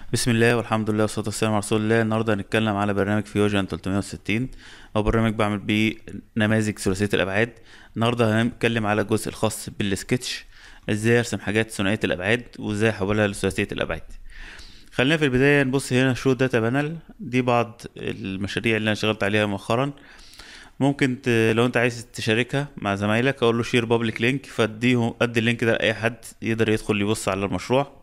بسم الله والحمد لله والصلاة والسلام على رسول الله النهاردة هنتكلم على برنامج فيوجن 360 أو برنامج بعمل بيه نماذج ثلاثية الأبعاد النهاردة هنتكلم على الجزء الخاص بالسكتش ازاي ارسم حاجات ثنائية الأبعاد وازاي احولها لثلاثية الأبعاد خلينا في البداية نبص هنا شو داتا بانل دي بعض المشاريع اللي أنا اشتغلت عليها مؤخرا ممكن ت... لو انت عايز تشاركها مع زمايلك اقول له شير بابليك لينك فاديهم ادي اللينك ده لاي حد يقدر يدخل يبص على المشروع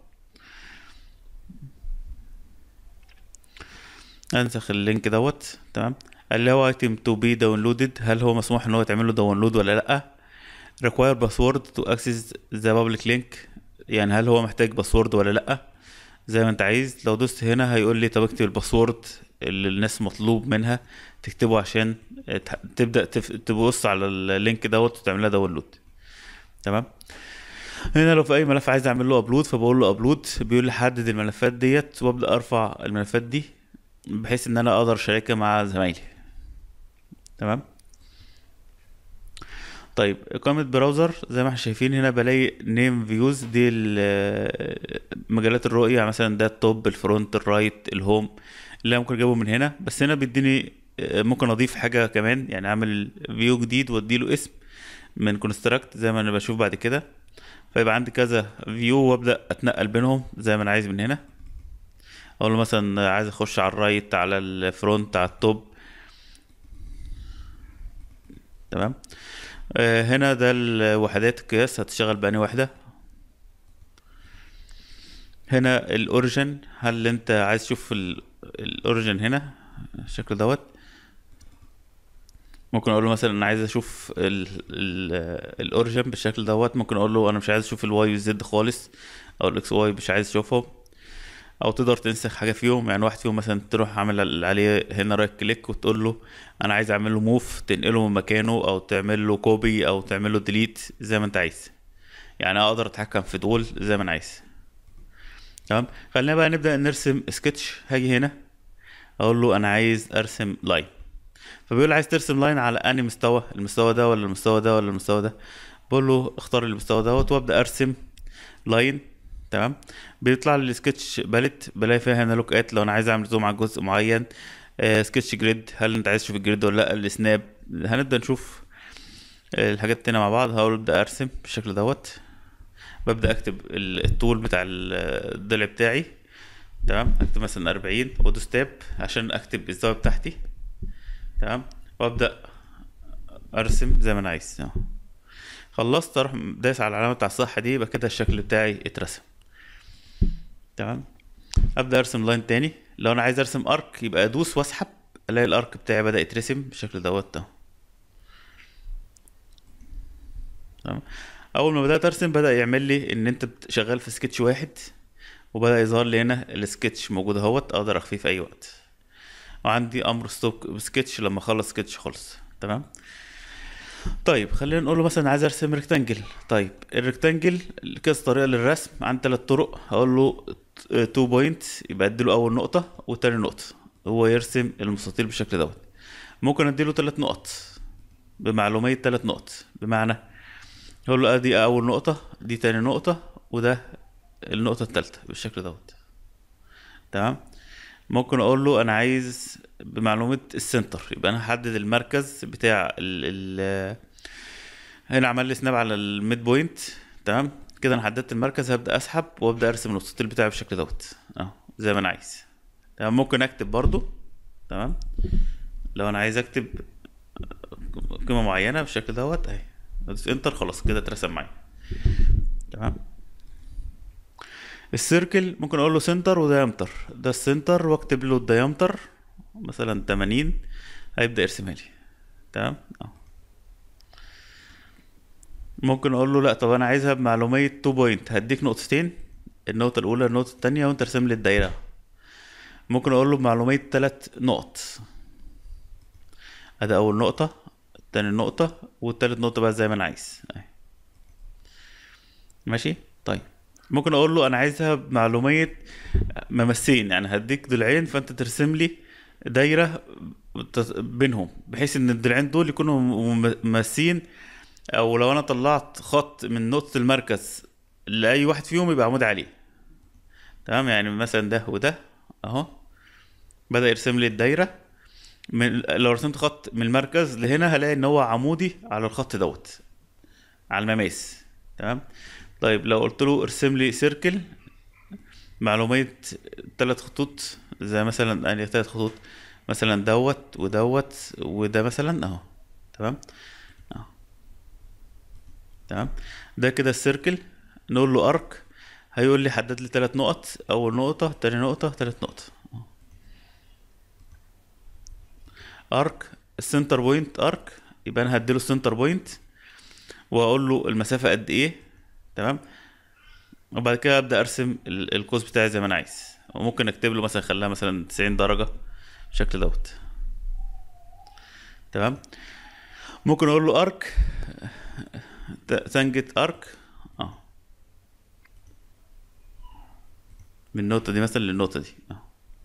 انسخ اللينك دوت تمام اللي هو ايتم تو بي داونلودد هل هو مسموح ان هو يتعمل له داونلود ولا لا require password to access the public link يعني هل هو محتاج باسورد ولا لا زي ما انت عايز لو دوست هنا هيقول لي طب اكتب الباسورد اللي الناس مطلوب منها تكتبه عشان تح- تبدا تف... تبص على اللينك دوت وتعملها داونلود تمام هنا لو في اي ملف عايز اعمل له ابلود فبقول له ابلود بيقول لي حدد الملفات ديت وابدا ارفع الملفات دي بحيث ان انا اقدر اشاركها مع زمايلي تمام طيب إقامة براوزر زي ما احنا شايفين هنا بلاقي نيم فيوز دي ال- مجالات الرؤية يعني مثلا ده التوب الفرونت الرايت الهوم اللي أنا ممكن اجيبه من هنا بس هنا بيديني آه، ممكن اضيف حاجة كمان يعني اعمل فيو جديد واديله اسم من كونستراكت زي ما انا بشوف بعد كده فيبقى عندي كذا فيو وابدا اتنقل بينهم زي ما انا عايز من هنا اقول له مثلا عايز اخش على الرايت على الفرونت على التوب تمام آه، هنا ده الوحدات القياس هتشتغل بأني وحدة هنا الاوريجن هل انت عايز تشوف ال- الاوريجن هنا الشكل دوت ممكن اقول له مثلا انا عايز اشوف ال- ال- الاوريجن بالشكل دوت ممكن اقول له انا مش عايز اشوف الواي والزد خالص او الاكس واي مش عايز اشوفهم او تقدر تنسخ حاجه فيهم يعني واحد فيهم مثلا تروح عامل عليه هنا رايت كليك وتقول له انا عايز اعمل له موف تنقله من مكانه او تعمل له كوبي او تعمل له ديليت زي ما انت عايز يعني اقدر اتحكم في دول زي ما انا عايز تمام خلينا بقى نبدا نرسم سكتش هاجي هنا اقول له انا عايز ارسم لاين فبيقول لي عايز ترسم لاين على انهي مستوى المستوى ده ولا المستوى ده ولا المستوى ده بقول له اختار المستوى دوت وابدا ارسم لاين تمام بيطلع لي السكتش باليت بلاقي فيها هنا لوك ات لو انا عايز اعمل زوم على جزء معين آه سكتش جريد هل انت عايز تشوف الجريد ولا لا السناب هنبدا نشوف آه، الحاجات هنا مع بعض هقول ابدا ارسم بالشكل دوت ببدا اكتب ال- الطول بتاع ال- الضلع بتاعي تمام اكتب مثلا 40 وادوس تاب عشان اكتب الزاويه بتاعتي تمام وابدا ارسم زي ما انا عايز أهو. خلصت اروح دايس على العلامه بتاع الصح دي يبقى كده الشكل بتاعي اترسم تمام ابدا ارسم لاين تاني لو انا عايز ارسم ارك يبقى ادوس واسحب الاقي الارك بتاعي بدا يترسم بالشكل دوت ده تمام اول ما بدات ارسم بدا يعمل لي ان انت بت- شغال في سكتش واحد وبدا يظهر لي هنا السكتش موجود اهوت اقدر اخفيه في اي وقت وعندي امر ستوب سكتش لما اخلص سكتش خلص تمام طيب خلينا نقول له مثلا عايز ارسم ريكتانجل طيب الريكتانجل كذا طريقه للرسم عندي ثلاث طرق هقول له تو بوينت يبقى اديله اول نقطه وتاني نقطه هو يرسم المستطيل بالشكل دوت ممكن اديله ثلاث نقط بمعلوميه ثلاث نقط بمعنى هقول له ادي اول نقطه دي تاني نقطه وده النقطه الثالثه بالشكل دوت تمام ممكن اقول له انا عايز بمعلومة السنتر يبقى انا هحدد المركز بتاع ال ال هنا عمل لي سناب على الميد بوينت تمام كده انا حددت المركز هبدا اسحب وابدا ارسم المستطيل بتاعي بالشكل دوت اهو زي ما انا عايز تمام ممكن اكتب برضو تمام لو انا عايز اكتب قيمة معينة بالشكل دوت اهي ادوس انتر خلاص كده اترسم معايا تمام السيركل ممكن اقول له سنتر وديامتر ده السنتر واكتب له الديامتر مثلا 80 هيبدأ يرسمها لي تمام اه ممكن اقول له لا طب انا عايزها بمعلومية 2 بوينت هديك نقطتين النقطة الأولى النقطة التانية وانت ارسم لي الدايرة ممكن اقول له بمعلومية تلات نقط ادي اول نقطة تاني نقطة والتالت نقطة بقى زي ما انا عايز اهي. ماشي طيب ممكن اقول له انا عايزها بمعلومية ممسين يعني هديك ضلعين فانت ترسم لي دايرة بت- بينهم بحيث ان الضلعين دول يكونوا مم- ممسين او لو انا طلعت خط من نقطة المركز لأي واحد فيهم يبقى عمود عليه تمام يعني مثلا ده وده اهو بدأ يرسم لي الدايرة من لو رسمت خط من المركز لهنا هلاقي ان هو عمودي على الخط دوت على المماس تمام طيب لو قلت له ارسم لي سيركل معلومات ثلاث خطوط زي مثلا يعني ثلاث خطوط مثلا دوت ودوت وده مثلا اهو تمام اهو تمام ده كده السيركل نقول له ارك هيقول لي حدد لي ثلاث نقط اول نقطة تاني نقطة تالت نقطة ارك السنتر بوينت ارك يبقى انا هديله السنتر بوينت واقول له المسافة قد ايه تمام وبعد كده ابدا ارسم ال- القوس بتاعي زي ما انا عايز وممكن اكتب له مثلا خليها مثلا 90 درجة بالشكل دوت تمام ممكن اقول له ارك تانجت ارك اه من النقطة دي مثلا للنقطة دي اه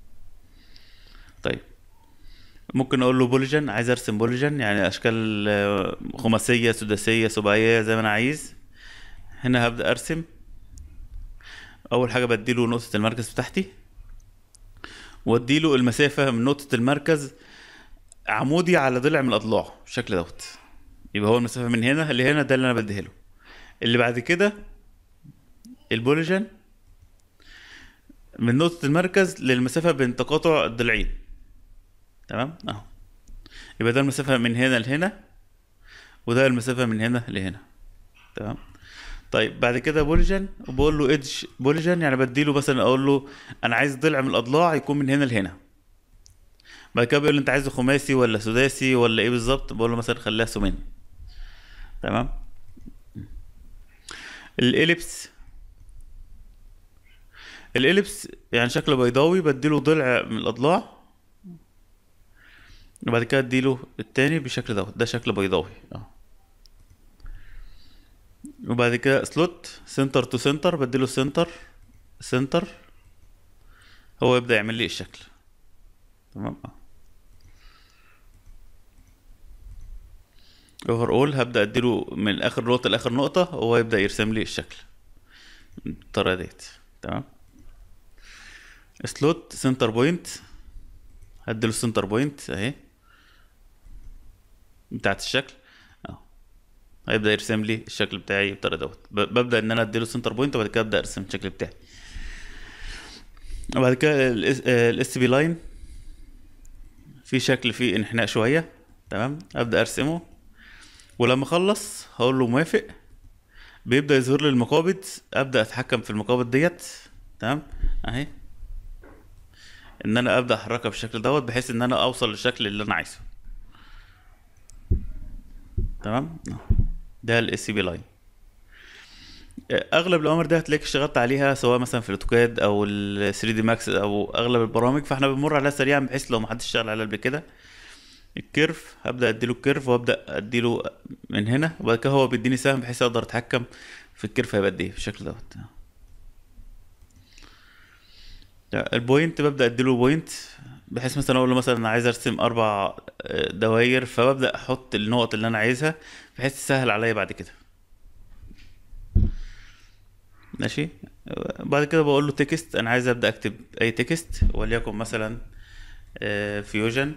طيب ممكن اقول له بوليجن عايز ارسم بوليجن يعني اشكال آه، خماسية سداسية سباعية زي ما انا عايز هنا هبدأ ارسم اول حاجة بديله نقطة المركز بتاعتي واديله المسافة من نقطة المركز عمودي على ضلع من الاضلاع بالشكل دوت يبقى هو المسافة من هنا لهنا ده اللي انا بديه له اللي بعد كده البوليجن من نقطة المركز للمسافة بين تقاطع الضلعين تمام اهو يبقى ده المسافة من هنا لهنا وده المسافة من هنا لهنا تمام طيب بعد كده بوليجن وبقول له ايدج بوليجن يعني بديله مثلا اقول له انا عايز ضلع من الاضلاع يكون من هنا لهنا بعد كده بيقول لي انت عايزه خماسي ولا سداسي ولا ايه بالظبط بقول له مثلا خليها ثماني تمام الاليبس الاليبس يعني شكل بيضاوي بديله ضلع من الاضلاع وبعد كده اديله التاني بالشكل دوت ده شكل بيضاوي اه وبعد كده سلوت سنتر تو سنتر بديله سنتر سنتر هو يبدأ يعمل لي الشكل تمام اه اوفر اول هبدأ اديله من اخر نقطة لاخر نقطة هو يبدأ يرسم لي الشكل بالطريقة ديت تمام سلوت سنتر بوينت هديله السنتر بوينت اهي بتاعت الشكل اهو هيبدأ يرسم لي الشكل بتاعي بالطريقة دوت ب- ببدأ ان انا اديله سنتر بوينت وبعد كده ابدأ ارسم الشكل بتاعي وبعد كده الاس بي لاين في شكل فيه انحناء شوية تمام ابدأ ارسمه ولما اخلص هقول له موافق بيبدأ يظهر لي المقابض ابدأ اتحكم في المقابض ديت تمام اهي ان انا ابدأ احركها بالشكل دوت بحيث ان انا اوصل للشكل اللي انا عايزه تمام ده الاس سي بي لاين اغلب الاوامر دي هتلاقيك اشتغلت عليها سواء مثلا في الاوتوكاد او ال 3 دي ماكس او اغلب البرامج فاحنا بنمر عليها سريعا بحيث لو محدش اشتغل عليها قبل كده الكيرف هبدا اديله الكيرف وابدا اديله من هنا وبعد كده هو بيديني سهم بحيث اقدر اتحكم في الكيرف هيبقى قد ايه بالشكل دوت البوينت ببدا اديله بوينت بحيث مثلا اقول له مثلا انا عايز ارسم اربع آه، دواير فببدا احط النقط اللي انا عايزها بحيث تسهل عليا بعد كده ماشي بعد كده بقول له تكست انا عايز ابدا اكتب اي تكست وليكن مثلا فيوجن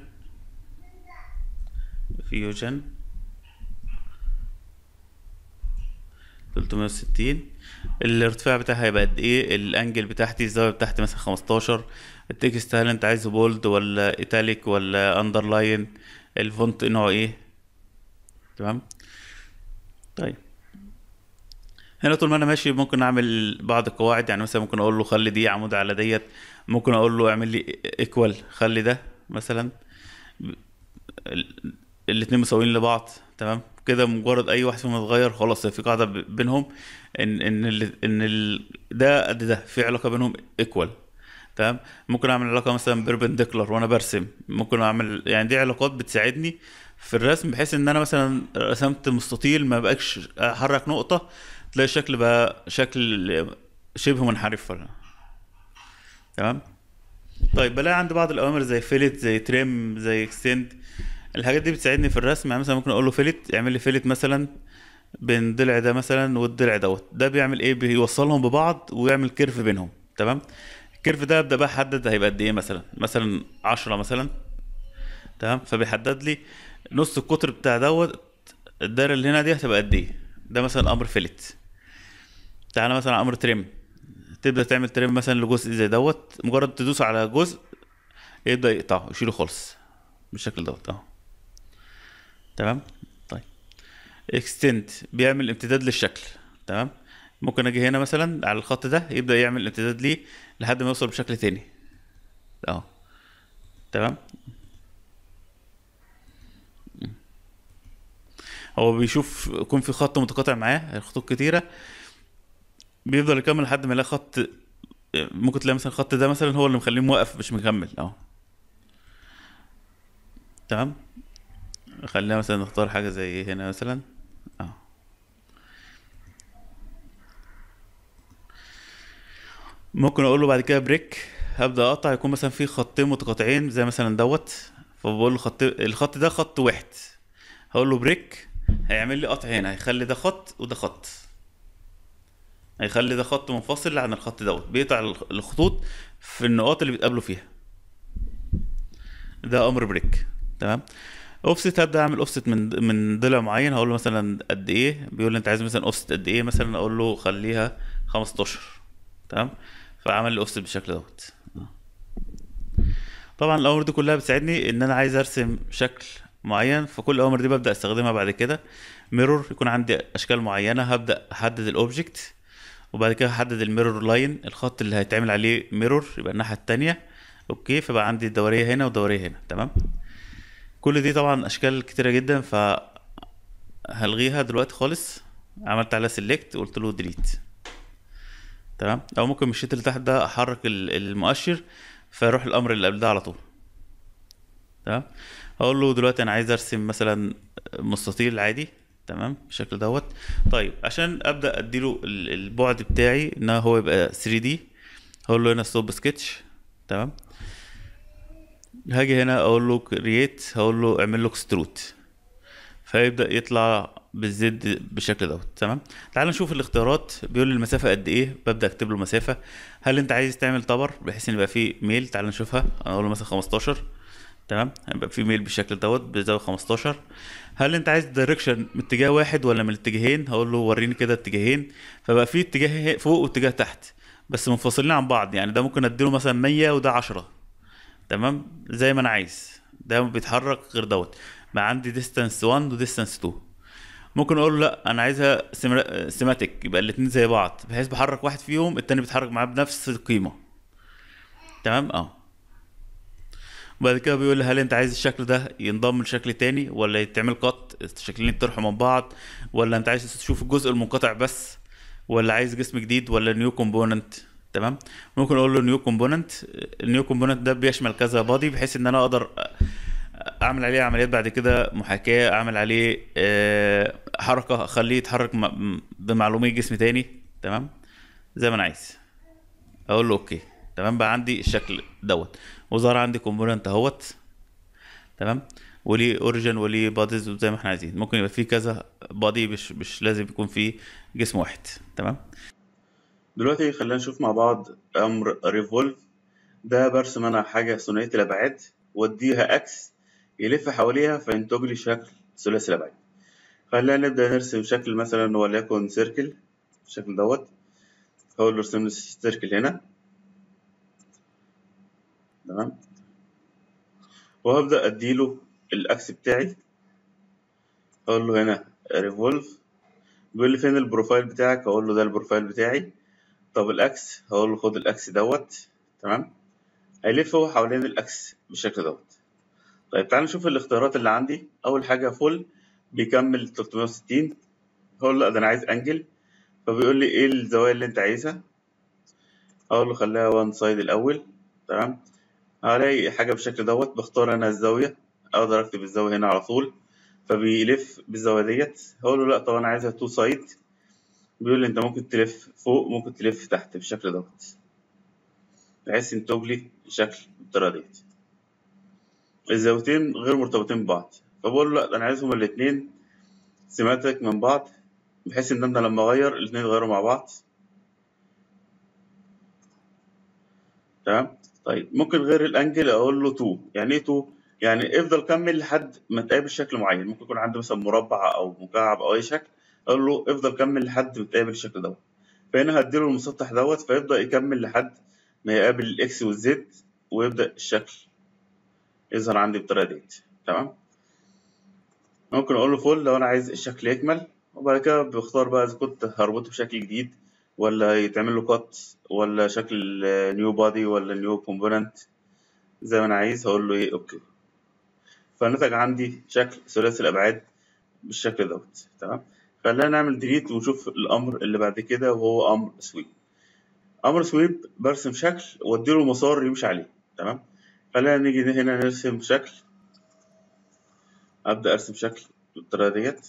فيوجن 360 الارتفاع بتاعها هيبقى قد ايه الانجل بتاعتي الزاويه بتاعتي مثلا 15 التكست هل انت عايزه بولد ولا ايتاليك ولا اندرلاين الفونت نوعه ايه تمام طيب هنا طول ما انا ماشي ممكن اعمل بعض القواعد يعني مثلا ممكن اقول له خلي دي عمود على ديت ممكن اقول له اعمل لي ايكوال خلي ده مثلا ال- الاتنين مساويين لبعض تمام كده مجرد اي واحد فيهم يتغير خلاص في قاعده ب- بينهم ان ان ال ان ال ده قد ده في علاقه بينهم ايكوال تمام ممكن اعمل علاقه مثلا بيربنديكولار وانا برسم ممكن اعمل يعني دي علاقات بتساعدني في الرسم بحيث ان انا مثلا رسمت مستطيل ما بقاش احرك نقطه تلاقي الشكل بقى شكل شبه منحرف ولا تمام طيب بلاقي عندي بعض الاوامر زي فيلت زي تريم زي اكستند الحاجات دي بتساعدني في الرسم يعني مثلا ممكن اقول له فيلت اعمل لي فيلت مثلا بين الضلع ده مثلا والضلع دوت ده بيعمل ايه بيوصلهم ببعض ويعمل كيرف بينهم تمام الكيرف ده ابدا بقى احدد هيبقى قد ايه مثلا مثلا 10 مثلا تمام فبيحدد لي نص القطر بتاع دوت الدايره اللي هنا دي هتبقى قد ايه ده مثلا امر فيلت تعالى مثلا امر تريم تبدا تعمل تريم مثلا لجزء زي دوت مجرد تدوس على جزء يبدا يقطعه يشيله خالص بالشكل دوت اهو تمام طيب اكستند بيعمل امتداد للشكل تمام ممكن اجي هنا مثلا على الخط ده يبدا يعمل امتداد ليه لحد ما يوصل بشكل تاني اهو تمام هو بيشوف يكون في خط متقاطع معاه خطوط كتيره بيفضل يكمل لحد ما يلاقي خط ممكن تلاقي مثلا الخط ده مثلا هو اللي مخليه موقف مش مكمل اهو تمام خلينا مثلا نختار حاجه زي هنا مثلا اهو ممكن اقول له بعد كده بريك هبدا اقطع يكون مثلا في خطين متقاطعين زي مثلا دوت فبقول له خط الخط ده خط واحد هقول له بريك هيعمل لي قطع هنا هيخلي ده خط وده خط هيخلي ده خط منفصل عن الخط دوت بيقطع الخ- الخطوط في النقاط اللي بيتقابلوا فيها ده امر بريك تمام اوفست هبدا اعمل اوفست من من ضلع معين هقول له مثلا قد ايه بيقول لي انت عايز مثلا اوفست قد ايه مثلا اقول له خليها 15 تمام فعمل لي اوفست بالشكل دوت طبعا الاوامر دي كلها بتساعدني ان انا عايز ارسم شكل معين فكل الاوامر دي ببدا استخدمها بعد كده ميرور يكون عندي اشكال معينه هبدا احدد الاوبجكت وبعد كده احدد الميرور لاين الخط اللي هيتعمل عليه ميرور يبقى الناحيه التانية اوكي فبقى عندي دوريه هنا ودوريه هنا تمام كل دي طبعا اشكال كتيره جدا ف هلغيها دلوقتي خالص عملت عليها سيلكت وقلت له ديليت تمام او ممكن من الشيت اللي تحت ده احرك ال- المؤشر فيروح الامر اللي قبل ده على طول تمام هقول له دلوقتي انا عايز ارسم مثلا مستطيل عادي تمام بالشكل دوت طيب عشان ابدا اديله ال- البعد بتاعي ان هو يبقى 3 دي هقول له هنا ستوب سكتش تمام هاجي هنا اقول له كرييت هقول له اعمل له اكسترود فيبدا يطلع بالزد بالشكل دوت تمام تعال نشوف الاختيارات بيقول لي المسافه قد ايه ببدا اكتب له مسافه هل انت عايز تعمل تبر بحيث ان يبقى فيه ميل تعال نشوفها انا اقول له مثلا 15 تمام هيبقى في ميل بالشكل دوت بزاويه 15 هل انت عايز دايركشن من اتجاه واحد ولا من الاتجاهين هقول له وريني كده اتجاهين فبقى في اتجاه فوق واتجاه تحت بس منفصلين عن بعض يعني ده ممكن اديله مثلا 100 وده 10 تمام زي ما انا عايز ده بيتحرك غير دوت بقى عندي ديستانس 1 وديستانس 2 ممكن اقول له لا انا عايزها سيماتيك يبقى الاتنين زي بعض بحيث بحرك واحد فيهم التاني بيتحرك معاه بنفس القيمه تمام اه وبعد كده بيقول لي هل انت عايز الشكل ده ينضم لشكل تاني ولا يتعمل قط الشكلين يطرحوا من بعض ولا انت عايز تشوف الجزء المنقطع بس ولا عايز جسم جديد ولا نيو كومبوننت تمام ممكن اقول له نيو كومبوننت النيو كومبوننت ده بيشمل كذا بادي بحيث ان انا اقدر اعمل عليه عمليات بعد كده محاكاة اعمل عليه آه، حركة اخليه يتحرك م- بمعلومية جسم تاني تمام زي ما انا عايز اقول له اوكي تمام بقى عندي الشكل دوت وظهر عندي كومبوننت اهوت تمام وليه اوريجن وليه باديز زي ما احنا عايزين ممكن يبقى فيه كذا بادي مش مش لازم يكون فيه جسم واحد تمام دلوقتي خلينا نشوف مع بعض امر ريفولف ده برسم انا حاجه ثنائيه الابعاد واديها اكس يلف حواليها فينتج لي شكل ثلاثي الابعاد خلينا نبدا نرسم شكل مثلا وليكن سيركل بالشكل دوت هقول له ارسم لي سيركل هنا تمام وهبدا اديله الاكس بتاعي اقول له هنا ريفولف بيقول لي فين البروفايل بتاعك اقول له ده البروفايل بتاعي طب الاكس هقول له خد الاكس دوت تمام هيلف هو حوالين الاكس بالشكل دوت طيب تعال نشوف الاختيارات اللي عندي اول حاجه فول بيكمل 360 هقول له لا ده انا عايز انجل فبيقول لي ايه الزوايا اللي انت عايزها اقول له خليها وان سايد الاول تمام هلاقي حاجه بالشكل دوت بختار انا الزاويه اقدر اكتب الزاويه هنا على طول فبيلف بالزاويه ديت هقول له لا طب انا عايزها تو سايد بيقول لي انت ممكن تلف فوق ممكن تلف تحت بالشكل دوت بحيث ينتج لي شكل بالطريقه ديت الزاويتين غير مرتبطين ببعض فبقول له لا ده انا عايزهم الاتنين سيماتريك من بعض بحيث ان انا لما اغير الاتنين يتغيروا مع بعض تمام طيب ممكن غير الانجل اقول له 2 يعني ايه 2 يعني افضل كمل لحد ما تقابل شكل معين ممكن يكون عندي مثلا مربع او مكعب او اي شكل اقول له افضل كمل لحد ما تقابل الشكل دوت فهنا هديله المسطح دوت فيبدا يكمل لحد ما يقابل الاكس والزد ويبدا الشكل يظهر عندي بالطريقه ديت تمام ممكن اقول له فول لو انا عايز الشكل يكمل وبعد كده بختار بقى اذا كنت هربطه بشكل جديد ولا يتعمل له كات ولا شكل نيو بادي ولا نيو كومبوننت زي ما انا عايز هقول له ايه اوكي فنتج عندي شكل ثلاثي الابعاد بالشكل دوت تمام خلينا نعمل ديليت ونشوف الامر اللي بعد كده وهو امر سويب امر سويب برسم شكل واديله مسار يمشي عليه تمام خلينا نيجي هنا نرسم شكل ابدا ارسم شكل بالطريقه ديت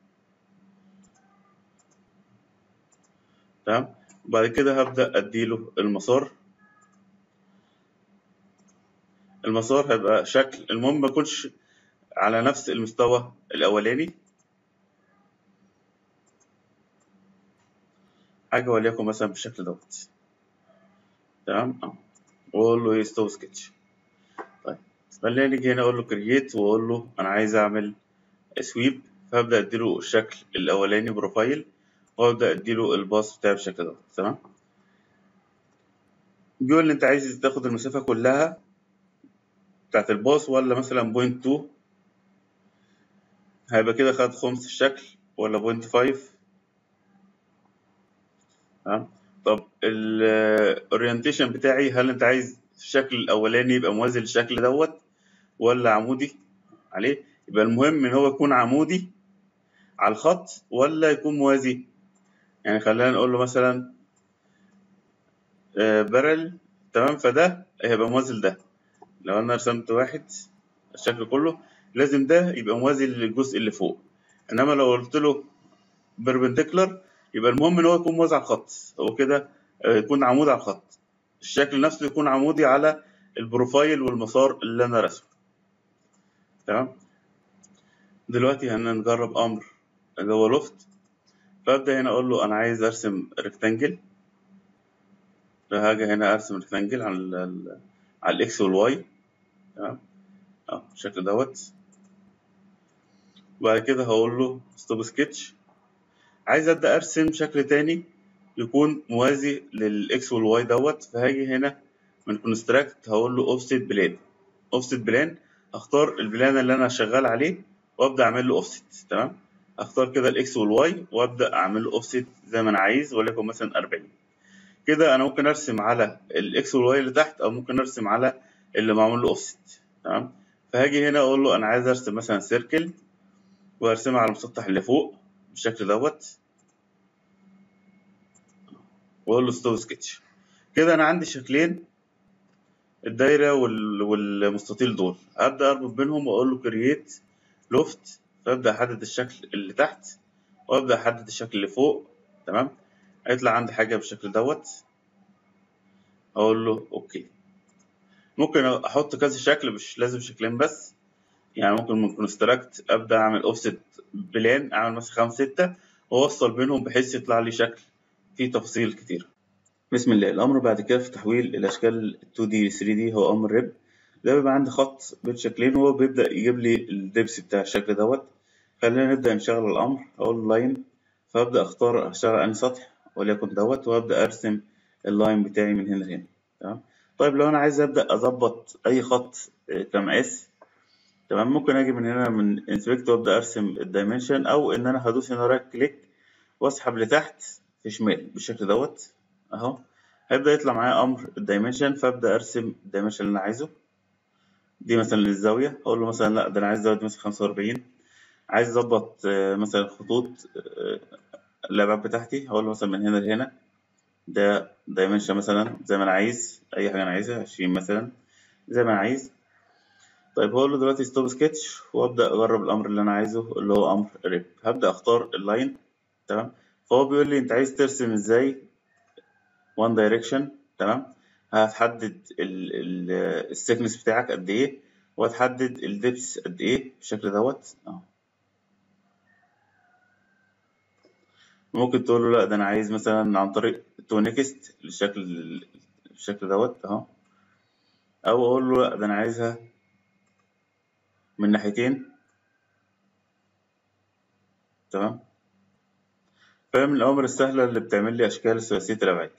تمام وبعد كده هبدا اديله المسار المسار هيبقى شكل المهم ما يكونش على نفس المستوى الاولاني حاجه وليكن مثلا بالشكل دوت تمام اه واقول له ايه ستوب سكتش طيب خلينا نيجي هنا اقول له كرييت واقول له انا عايز اعمل سويب فابدا اديله الشكل الاولاني بروفايل وابدا اديله الباص بتاعي بالشكل دوت تمام بيقول لي انت عايز تاخد المسافه كلها بتاعت الباص ولا مثلا بوينت 2 هيبقى كده خد خمس الشكل ولا بوينت 5 تمام طب الاورينتيشن بتاعي هل انت عايز الشكل الاولاني يبقى موازي للشكل دوت ولا عمودي عليه يبقى المهم ان هو يكون عمودي على الخط ولا يكون موازي يعني خلينا نقول له مثلا بارل تمام فده هيبقى موازي لده لو انا رسمت واحد الشكل كله لازم ده يبقى موازي للجزء اللي فوق انما لو قلت له بيربنديكولار يبقى المهم ان هو يكون موازي على الخط هو كده يكون عمودي على الخط الشكل نفسه يكون عمودي على البروفايل والمسار اللي انا رسمه تمام دلوقتي هنجرب امر اللي هو لوفت فابدا هنا اقول له انا عايز ارسم ريكتانجل فهاجي هنا ارسم ريكتانجل على ال على الاكس والواي تمام اه بالشكل دوت وبعد كده هقول له ستوب سكتش عايز ابدا ارسم شكل تاني يكون موازي للاكس والواي دوت فهاجي هنا من كونستراكت هقول له اوفست بلان اوفست بلان اختار البلان اللي انا شغال عليه وابدا اعمل له اوفست تمام اختار كده الاكس والواي وابدا اعمل له اوفست زي ما انا عايز وليكن مثلا 40 كده انا ممكن ارسم على الاكس والواي اللي تحت او ممكن ارسم على اللي معمول له اوفست تمام فهاجي هنا اقول له انا عايز ارسم مثلا سيركل وارسمها على المسطح اللي فوق بالشكل دوت واقول له ستوب سكتش كده انا عندي شكلين الدايره وال... والمستطيل دول ابدا اربط بينهم واقول له كرييت لوفت فابدا احدد الشكل اللي تحت وابدا احدد الشكل اللي فوق تمام هيطلع عندي حاجه بالشكل دوت اقول له اوكي ممكن احط كذا شكل مش لازم شكلين بس يعني ممكن من كونستراكت ابدا اعمل اوفست بلان اعمل مثلا خمسة ستة واوصل بينهم بحيث يطلع لي شكل فيه تفاصيل كتير بسم الله الامر بعد كده في تحويل الاشكال 2 دي ل 3 دي هو امر ريب ده بيبقى عندي خط بين شكلين وهو بيبدا يجيب لي الدبس بتاع الشكل دوت خلينا نبدا نشغل الامر اقول لاين فابدا اختار اشتغل انهي سطح وليكن دوت وابدا ارسم اللاين بتاعي من هنا لهنا تمام طيب لو انا عايز ابدا اظبط اي خط كمقاس تمام ممكن اجي من هنا من انسبكت وابدا ارسم الدايمنشن او ان انا هدوس هنا رايت كليك واسحب لتحت في شمال بالشكل دوت اهو هيبدا يطلع معايا امر الدايمنشن فابدا ارسم الدايمنشن اللي انا عايزه دي مثلا للزاويه اقول له مثلا لا ده انا عايز زاويه مثلا 45 عايز اظبط مثلا خطوط الابعاد بتاعتي هقول له مثلا من هنا لهنا ده دايمنشن مثلا زي ما انا عايز اي حاجه انا عايزها 20 مثلا زي ما انا عايز طيب هقول له دلوقتي ستوب سكتش وابدا اجرب الامر اللي انا عايزه اللي هو امر ريب هبدا اختار اللاين تمام فهو بيقول لي انت عايز ترسم ازاي وان دايركشن تمام هتحدد السكنس بتاعك قد ايه وهتحدد الدبس قد ايه بالشكل دوت اهو ممكن تقول له لا ده انا عايز مثلا عن طريق تو نيكست للشكل الشكل دوت اهو او اقول له لا ده انا عايزها من ناحيتين تمام فاهم الأوامر السهلة اللي بتعمل لي أشكال ثلاثية الأبعاد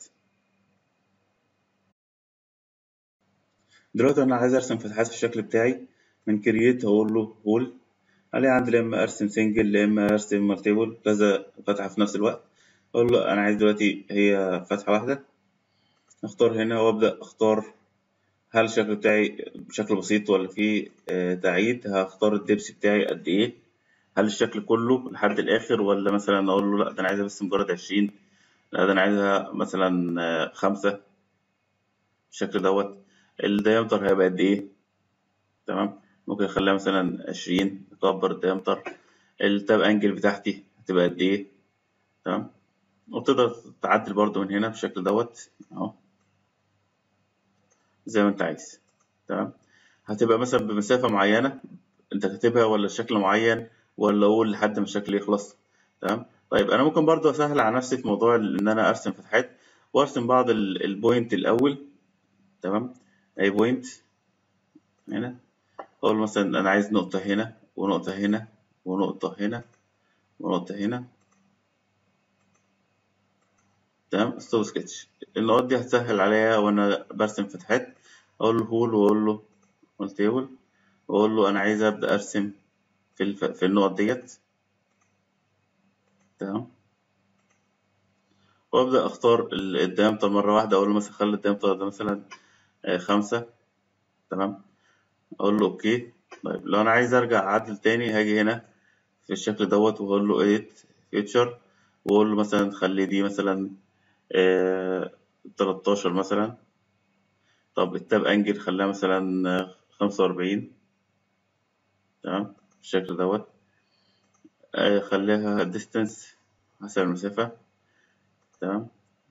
دلوقتي أنا عايز أرسم فتحات في الشكل بتاعي من كرييت هقول له هول عليه عندي يا إما أرسم سنجل يا إما أرسم مالتيبل كذا فتحة في نفس الوقت أقول له أنا عايز دلوقتي هي فتحة واحدة أختار هنا وأبدأ أختار هل الشكل بتاعي بشكل بسيط ولا فيه آه، تعيد هختار الدبس بتاعي قد إيه هل الشكل كله لحد الآخر ولا مثلا أقول له لأ ده أنا عايزها بس مجرد عشرين لا ده أنا عايزها مثلا آه، خمسة بالشكل دوت الديامتر هيبقى قد إيه تمام ممكن أخليها مثلا عشرين أكبر الديامتر التاب أنجل بتاعتي هتبقى قد إيه تمام وتقدر تعدل برضو من هنا بالشكل دوت أهو زي ما أنت عايز تمام هتبقى مثلا بمسافة معينة أنت كاتبها ولا شكل معين ولا أقول لحد ما الشكل يخلص تمام طيب أنا ممكن برضو أسهل على نفسي في موضوع إن أنا أرسم فتحات وأرسم بعض ال- البوينت الأول تمام أي بوينت هنا أقول مثلا أنا عايز نقطة هنا ونقطة هنا ونقطة هنا ونقطة هنا تمام ستوب سكتش النقط دي هتسهل عليا وأنا برسم فتحات أقول له هول وأقول له مالتيبل وأقول له أنا عايز أبدأ أرسم في الف... في النقط ديت تمام وأبدأ أختار ال- الديامتر مرة واحدة أقول له مثلا خلي الديامتر ده مثلا آه، خمسة تمام أقول له أوكي طيب لو أنا عايز أرجع أعدل تاني هاجي هنا في الشكل دوت وأقول له إيديت فيوتشر وأقول له مثلا خلي دي مثلا آه، 13 مثلا طب التاب أنجل خليها مثلا آه، 45 تمام بالشكل دوت آه، خليها ديستانس حسب المسافة تمام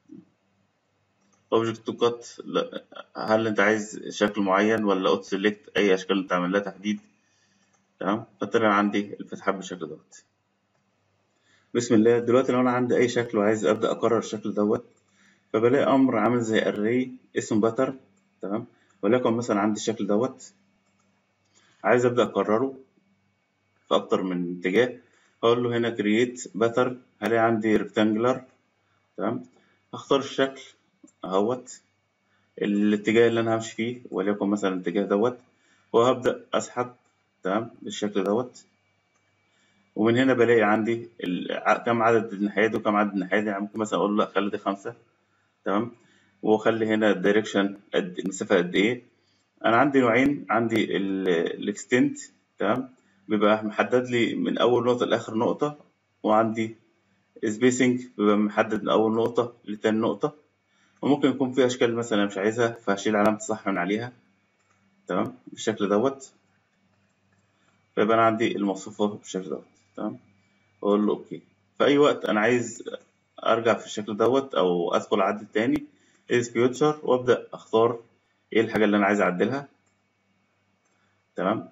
اوبجكت تو كات هل انت عايز شكل معين ولا اوت سيلكت اي اشكال انت عامل لها تحديد تمام فطلع عندي الفتحات بالشكل دوت بسم الله دلوقتي لو انا عندي اي شكل وعايز ابدا اكرر الشكل دوت فبلاقي امر عامل زي array اسمه باتر تمام وليكن مثلا عندي الشكل دوت عايز ابدا اكرره في اكتر من اتجاه هقول له هنا create pattern هلاقي عندي rectangular تمام هختار الشكل اهوت الاتجاه اللي انا همشي فيه وليكن مثلا الاتجاه دوت وهبدأ اسحب تمام بالشكل دوت ومن هنا بلاقي عندي ال- ع- كم عدد الناحيات وكم عدد الناحيات يعني ممكن مثلا اقول له لا خلي دي خمسة تمام واخلي هنا الدايركشن قد المسافة قد ايه انا عندي نوعين عندي الاكستنت تمام بيبقى محدد لي من اول نقطة لاخر نقطة وعندي سبيسنج بيبقى محدد من اول نقطة لتاني نقطة وممكن يكون في اشكال مثلا مش عايزها فهشيل علامة الصح من عليها تمام بالشكل دوت فيبقى انا عندي الموصوفة بالشكل دوت تمام اقول له اوكي في اي وقت انا عايز ارجع في الشكل دوت او ادخل اعدل تاني is future وابدا اختار ايه الحاجة اللي انا عايز اعدلها تمام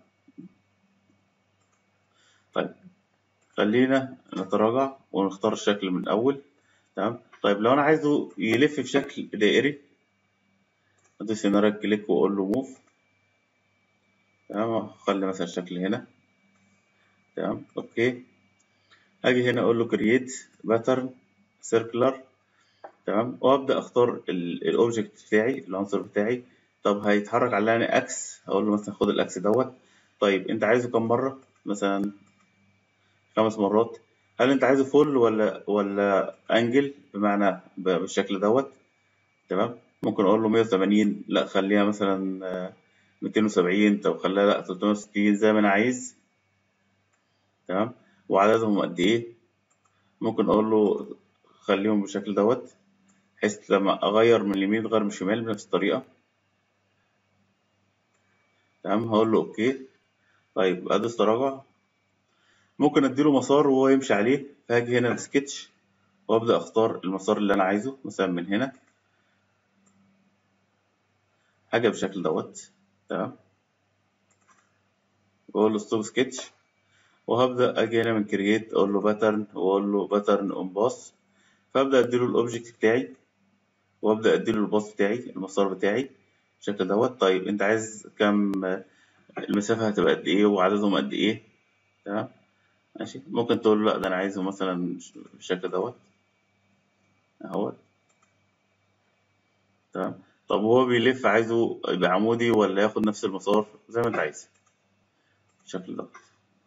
طيب خلينا نتراجع ونختار الشكل من الاول تمام طيب لو انا عايزه يلف في شكل دائري ادوس هنا رايت كليك واقول له موف تمام اخلي مثلا الشكل هنا تمام اوكي اجي هنا اقول له create pattern circular تمام وابدا اختار الاوبجكت بتاعي العنصر بتاعي طب هيتحرك على انا اكس اقول له مثلا خد الاكس دوت طيب انت عايزه كم مره مثلا خمس مرات هل انت عايزه فول ولا ولا انجل بمعنى ب- بالشكل دوت تمام ممكن اقول له 180 لا خليها مثلا آه، 270 طب خليها لا 360 زي ما انا عايز تمام وعددهم قد ايه ممكن اقول له خليهم بالشكل دوت بحيث لما اغير من اليمين غير من الشمال بنفس الطريقه تمام هقول له اوكي طيب ادوس تراجع ممكن اديله مسار وهو يمشي عليه فهاجي هنا السكتش وابدا اختار المسار اللي انا عايزه مثلا من هنا حاجه بالشكل دوت تمام واقول له ستوب سكتش وهبدا اجي هنا من كرييت اقول له باترن واقول له باترن اون باص فابدا اديله الاوبجكت بتاعي وابدا اديله الباص بتاعي المسار بتاعي بالشكل دوت طيب انت عايز كم المسافة هتبقى قد ايه وعددهم قد ايه تمام ماشي ممكن تقول له لا ده انا عايزه مثلا بالشكل دوت اهوت تمام طب هو بيلف عايزه يبقى عمودي ولا ياخد نفس المسار زي ما انت عايز بالشكل دوت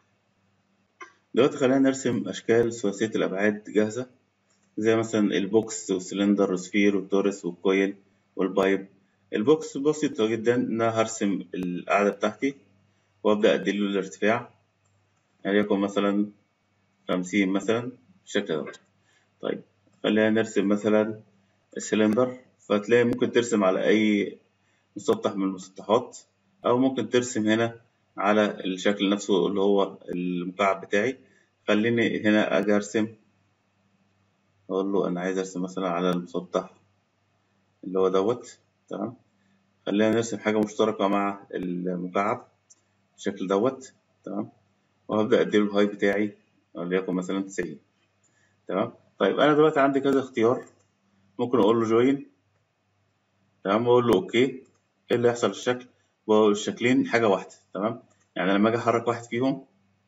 دلوقتي خلينا نرسم أشكال ثلاثية الأبعاد جاهزة زي مثلا البوكس والسلندر والسفير والتورس والكويل والبايب البوكس بسيطة جدا إن أنا هرسم القاعدة بتاعتي وأبدأ أديله الارتفاع يعني يكون مثلا خمسين مثلا بالشكل دوت طيب خلينا نرسم مثلا السلندر فتلاقي ممكن ترسم على أي مسطح من المسطحات أو ممكن ترسم هنا على الشكل نفسه اللي هو المكعب بتاعي خليني هنا أجي أرسم أقول له أنا عايز أرسم مثلا على المسطح اللي هو دوت تمام خلينا نرسم حاجة مشتركة مع المكعب بالشكل دوت تمام وهبدأ أديله الهاي بتاعي وليكن مثلا تسعين تمام طيب أنا دلوقتي عندي كذا اختيار ممكن أقول له جوين تمام وأقول له أوكي إيه اللي هيحصل الشكل والشكلين حاجة واحدة تمام يعني لما أجي أحرك واحد فيهم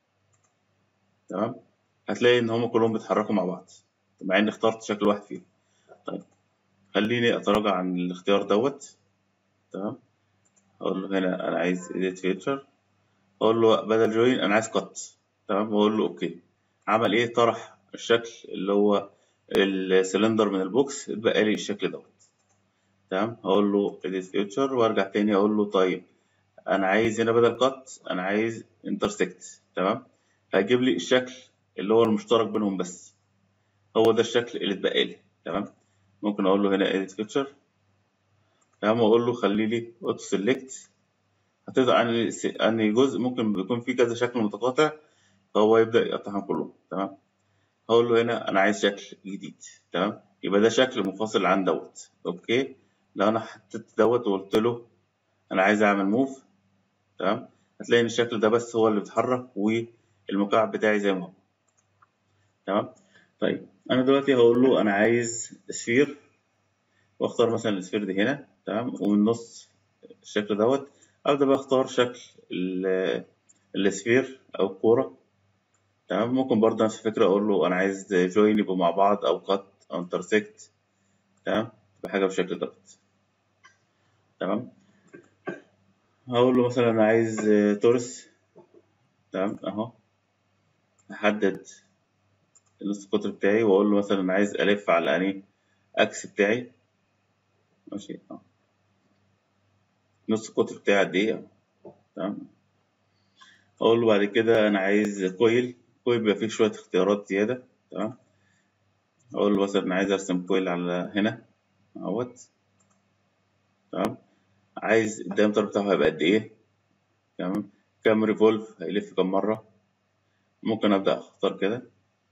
تمام هتلاقي إن هما كلهم بيتحركوا مع بعض مع إني اخترت شكل واحد فيهم طيب خليني أتراجع عن الاختيار دوت تمام أقول له هنا أنا عايز edit feature أقول له بدل جوين أنا عايز cut تمام وأقول له أوكي عمل إيه طرح الشكل اللي هو السلندر من البوكس اتبقى لي الشكل دوت تمام هقول له edit feature وارجع تاني اقول له طيب انا عايز هنا بدل cut انا عايز intersect تمام هيجيب لي الشكل اللي هو المشترك بينهم بس هو ده الشكل اللي اتبقى لي تمام ممكن اقول له هنا edit feature تمام واقول له خلي لي auto select هتقدر عن انهي جزء ممكن بيكون فيه كذا شكل متقاطع فهو يبدا يقطعهم كلهم تمام هقول له هنا انا عايز شكل جديد تمام يبقى ده شكل منفصل عن دوت اوكي لو انا حطيت دوت وقلت له انا عايز اعمل موف تمام هتلاقي ان الشكل ده بس هو اللي بيتحرك والمكعب بتاعي زي ما هو تمام طيب انا دلوقتي هقول له انا عايز سفير واختار مثلا السفير دي هنا تمام ومن النص الشكل دوت ابدا بقى اختار شكل السفير او الكوره تمام ممكن برضه نفس الفكره اقول له انا عايز جوين يبقوا مع بعض او كات او انترسكت تمام بحاجه بالشكل دوت تمام هقول له مثلا انا عايز تورس تمام اهو احدد النص القطر بتاعي واقول له مثلا انا عايز الف على اني اكس بتاعي ماشي اه نص القطر بتاعي قد ايه تمام اقول له بعد كده انا عايز كويل كويل بيبقى فيه شويه اختيارات زياده تمام اقول له مثلا انا عايز ارسم كويل على هنا اهوت تمام عايز الدايمتر بتاعه هيبقى قد ايه تمام كام ريفولف هيلف كام مرة ممكن أبدأ أختار كده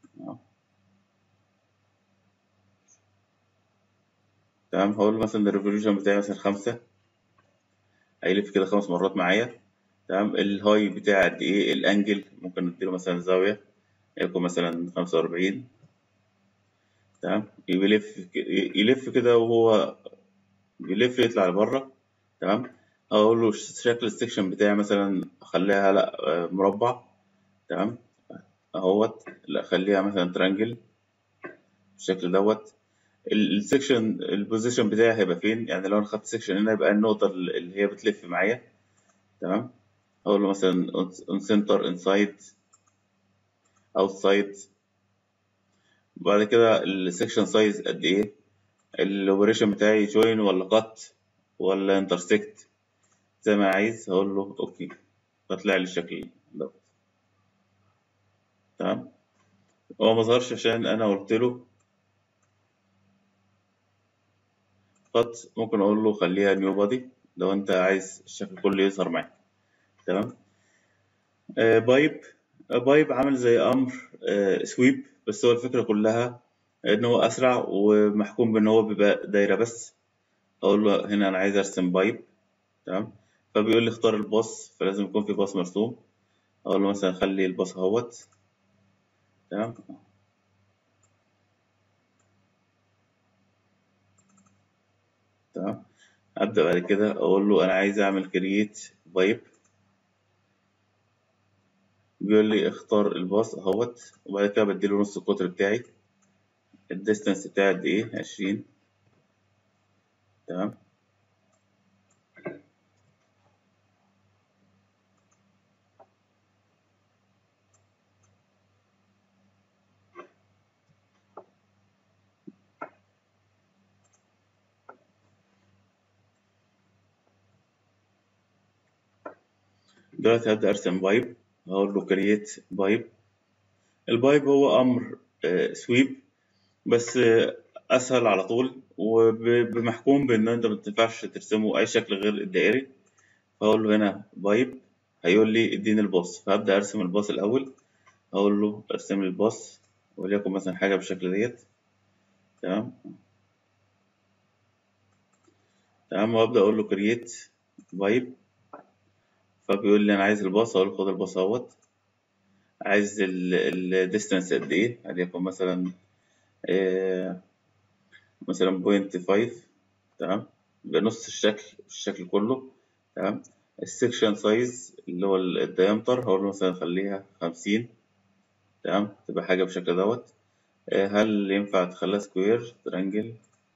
تمام هقول مثلا الريفولوشن بتاعي مثلا خمسة هيلف كده خمس مرات معايا تمام الهاي بتاعي قد ايه الانجل ممكن نديله مثلا زاوية يكون مثلا خمسة وأربعين تمام يلف يلف كده وهو بيلف يطلع لبره تمام اقول له شكل السكشن بتاعي مثلا اخليها لا مربع تمام اهوت لا اخليها مثلا ترانجل بالشكل دوت السكشن البوزيشن بتاعي هيبقى فين يعني لو انا خدت سكشن هنا يبقى النقطه اللي هي بتلف معايا تمام اقول له مثلا اون سنتر انسايد اوتسايد بعد كده السكشن سايز قد ايه الاوبريشن بتاعي جوين ولا قط ولا انترسكت زي ما عايز هقول له اوكي فطلع لي الشكل دوت تمام هو ما ظهرش عشان انا قلت له قط ممكن اقول له خليها نيو بادي لو انت عايز الشكل كله يظهر معاك تمام آه بايب آه بايب عامل زي امر آه سويب بس هو الفكره كلها ان هو اسرع ومحكوم بان هو بيبقى دايره بس اقول له هنا انا عايز ارسم بايب تمام فبيقول لي اختار الباص فلازم يكون في باص مرسوم اقول له مثلا خلي الباص اهوت تمام تمام ابدا بعد كده اقول له انا عايز اعمل كرييت بايب بيقول لي اختار الباص اهوت وبعد كده بديله نص القطر بتاعي الديستانس بتاعي قد ايه عشرين تمام دلوقتي هبدأ أرسم بايب هقول له كرييت بايب البايب هو أمر سويب بس آه، أسهل على طول وبمحكوم بإن أنت متنفعش ترسمه أي شكل غير الدائري فأقول له هنا بايب هيقول لي اديني الباص فهبدأ أرسم الباص الأول أقول له ارسم لي الباص وليكن مثلا حاجة بالشكل ديت تمام تمام وأبدأ أقول له كرييت بايب فبيقول لي انا عايز الباص اقول له خد الباص اهوت عايز الديستانس قد ايه وليكن مثلا آه، مثلا بوينت فايف تمام بنص الشكل الشكل كله تمام السكشن سايز اللي هو الديامتر هقول له مثلا خليها خمسين تمام تبقى حاجة بالشكل دوت آه، هل ينفع تخليها سكوير ترانجل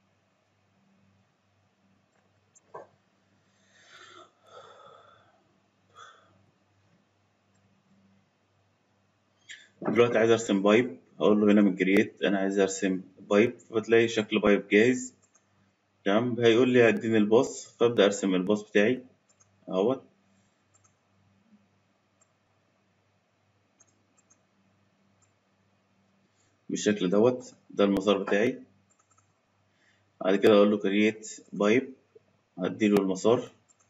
دلوقتي عايز ارسم بايب اقول له هنا من كرييت انا عايز ارسم بايب فبتلاقي شكل بايب جاهز تمام هيقول لي اديني الباص فابدا ارسم الباص بتاعي اهوت بالشكل دوت ده المسار بتاعي بعد كده اقول له كرييت بايب هديله المسار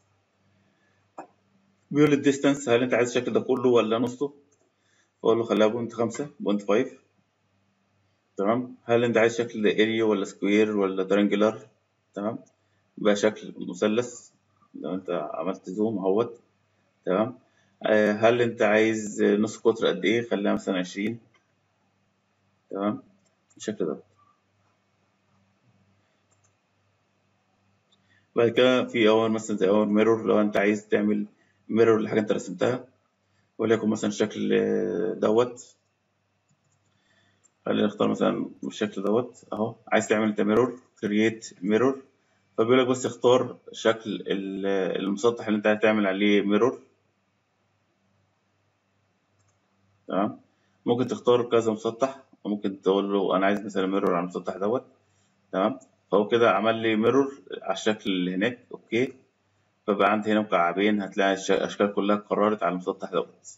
بيقول لي الديستانس هل انت عايز الشكل ده كله ولا نصه اقول له خليها بوينت خمسة بوينت فايف تمام هل انت عايز شكل اريا ولا سكوير ولا ترانجلر تمام بقى شكل مثلث لو انت عملت زوم اهوت تمام آه، هل انت عايز نص قطر قد ايه خليها مثلا عشرين تمام بالشكل ده بعد كده في اول مثلا زي اول ميرور لو انت عايز تعمل ميرور لحاجه انت رسمتها وليكن مثلا الشكل آه، دوت خلينا نختار مثلا بالشكل دوت اهو عايز تعمل انت ميرور كرييت ميرور فبيقول لك بس اختار شكل ال- المسطح اللي انت عايز تعمل عليه ميرور تمام ممكن تختار كذا مسطح وممكن تقول له انا عايز مثلا ميرور على المسطح دوت تمام فهو كده عمل لي ميرور على الشكل اللي هناك اوكي فبقى عندي هنا مكعبين هتلاقي الش- الاشكال كلها اتكررت على المسطح دوت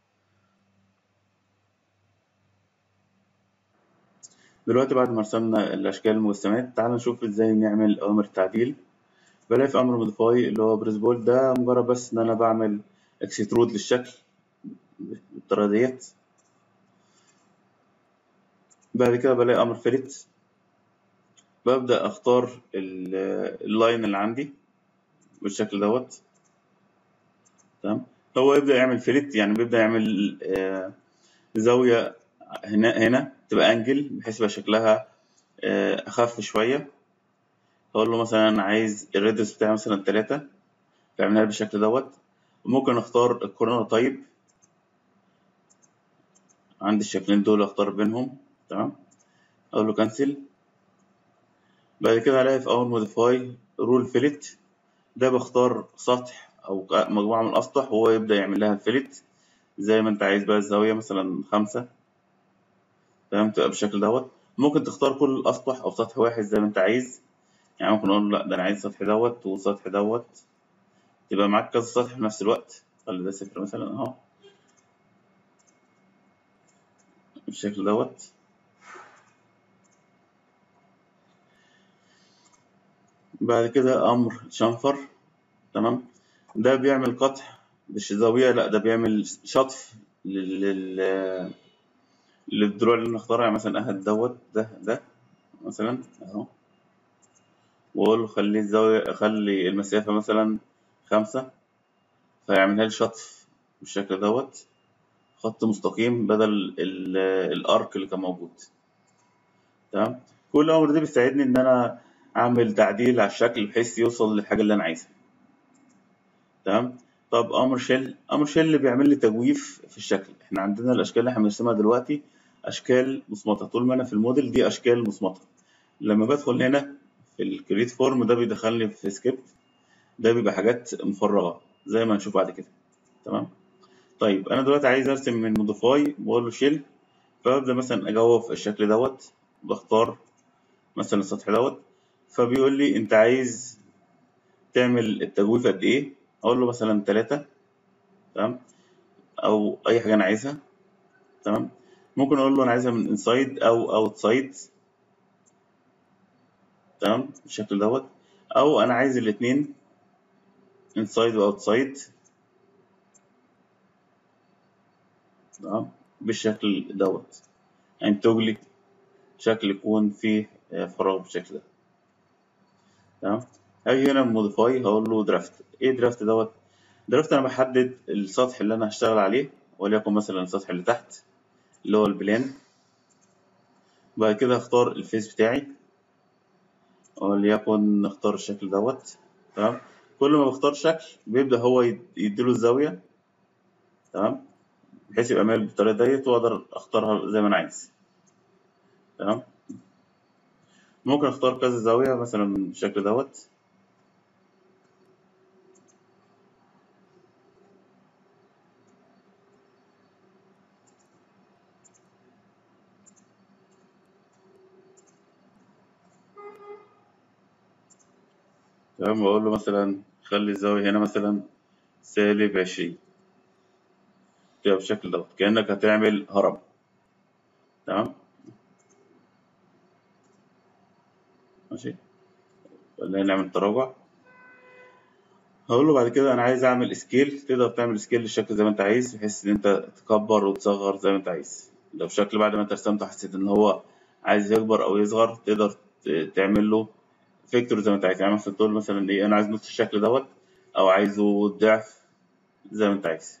دلوقتي بعد ما رسمنا الاشكال المجسمات تعال نشوف ازاي نعمل اوامر تعديل بلاقي في امر موديفاي اللي هو بريس بول ده مجرد بس ان انا بعمل اكسترود للشكل بالطريقه ديت بعد كده بلاقي امر فيلت ببدا اختار ال- اللاين اللي عندي بالشكل دوت تمام هو يبدا يعمل فيلت يعني بيبدا يعمل آه، زاويه هنا هنا تبقى انجل بحيث يبقى شكلها آه، اخف شويه اقول له مثلا انا عايز الريدس بتاعي مثلا تلاتة فاعملها لي بالشكل دوت ممكن اختار الكورنر تايب عندي الشكلين دول اختار بينهم تمام اقول له كانسل بعد كده الاقي في اول موديفاي رول فيلت ده بختار سطح او مجموعه من الاسطح وهو يبدا يعمل لها فيلت زي ما انت عايز بقى الزاويه مثلا خمسة تمام تبقى بالشكل دوت ممكن تختار كل الاسطح او سطح واحد زي ما انت عايز يعني ممكن اقول له لا ده انا عايز السطح دوت والسطح دوت تبقى معاك كذا سطح في نفس الوقت خلي ده صفر مثلا اهو بالشكل دوت بعد كده امر شنفر تمام ده بيعمل قطع مش زاوية لا ده بيعمل شطف لل لل- للدروع اللي نختارها يعني مثلا اهد دوت ده ده مثلا اهو واقول له خلي الزاوية خلي المسافة مثلا خمسة فيعملها لي شطف بالشكل دوت خط مستقيم بدل ال- الارك اللي كان موجود تمام كل الامر دي بيساعدني ان انا اعمل تعديل على الشكل بحيث يوصل للحاجه اللي انا عايزها تمام طب امر شيل امر شيل اللي بيعمل لي تجويف في الشكل احنا عندنا الاشكال اللي احنا بنرسمها دلوقتي اشكال مصمته طول ما انا في الموديل دي اشكال مصمته لما بدخل هنا في الكريت فورم ده بيدخلني في سكريبت ده بيبقى حاجات مفرغه زي ما هنشوف بعد كده تمام طيب انا دلوقتي عايز ارسم من موديفاي بقول له شيل فببدا مثلا اجوف الشكل دوت بختار مثلا السطح دوت فبيقول لي انت عايز تعمل التجويف قد ايه اقول له مثلا تلاتة تمام او اي حاجه انا عايزها تمام ممكن اقول له انا عايزها من انسايد او اوتسايد تمام بالشكل دوت او انا عايز الاتنين انسايد واوتسايد تمام بالشكل دوت انتج لي شكل يكون فيه فراغ بالشكل ده تمام هاجي هنا موديفاي هقول له درافت ايه درافت دوت درافت انا بحدد السطح اللي انا هشتغل عليه وليكن مثلا السطح اللي تحت اللي هو البلان بعد كده هختار الفيس بتاعي وليكن نختار الشكل دوت تمام كل ما بختار شكل بيبدأ هو يديله الزاوية تمام بحيث يبقى مايل بالطريقة ديت وأقدر أختارها زي ما أنا عايز تمام ممكن أختار كذا زاوية مثلا بالشكل دوت تمام بقول له مثلا خلي الزاوية هنا مثلا سالب عشرين كده بالشكل دوت كأنك هتعمل هرم تمام ماشي ولا نعمل تراجع هقول له بعد كده انا عايز اعمل سكيل تقدر تعمل سكيل للشكل زي ما انت عايز بحيث ان انت تكبر وتصغر زي ما انت عايز لو شكل بعد ما انت رسمته حسيت ان هو عايز يكبر او يصغر تقدر تعمل له فيكتور زي ما انت عايز يعني مثلا تقول مثلا ايه انا عايز نص الشكل دوت او عايزه ضعف زي ما انت عايز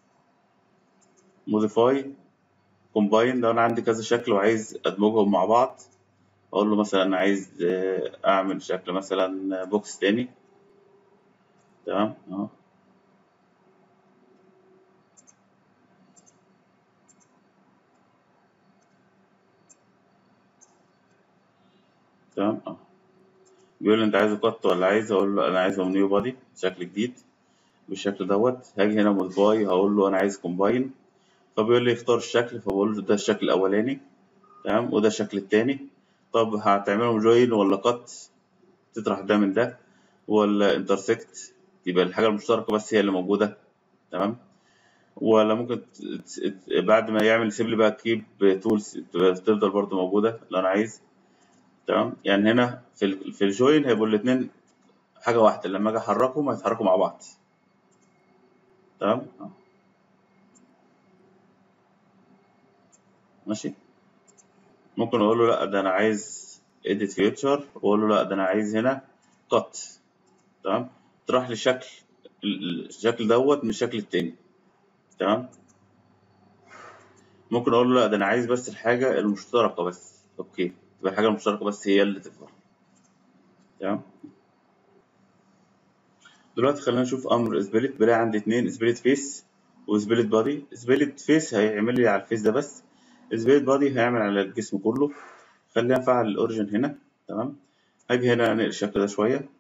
موديفاي كومباين لو انا عندي كذا شكل وعايز ادمجهم مع بعض اقول له مثلا انا عايز اعمل شكل مثلا بوكس تاني تمام اهو تمام اه بيقول لي انت عايزه قط ولا عايز اقول له انا عايزه نيو بادي شكل جديد بالشكل دوت هاجي هنا موديفاي هقول له انا عايز كومباين فبيقول لي اختار الشكل فبقول له ده الشكل الاولاني تمام وده الشكل التاني طب هتعملهم جوين ولا قط تطرح ده من ده ولا انترسكت يبقى الحاجه المشتركه بس هي اللي موجوده تمام ولا ممكن بعد ما يعمل يسيب لي بقى كيب تولز تفضل برضه موجوده لو انا عايز تمام يعني هنا في في الجوين هيبقوا الاثنين حاجه واحده لما اجي احركهم هيتحركوا مع بعض تمام ماشي ممكن اقول له لا ده انا عايز edit future واقول له لا ده انا عايز هنا cut تمام تروح للشكل الشكل دوت من الشكل التاني تمام ممكن اقول له لا ده انا عايز بس الحاجه المشتركه بس اوكي تبقى الحاجه المشتركه بس هي اللي تظهر تمام دلوقتي خلينا نشوف امر سبليت بلاقي عندي اتنين سبليت فيس وسبليت بادي سبليت فيس هيعمل لي على الفيس ده بس سبليت بادي هيعمل على الجسم كله خلينا نفعل الاوريجن هنا تمام هاجي هنا انقل الشكل ده شويه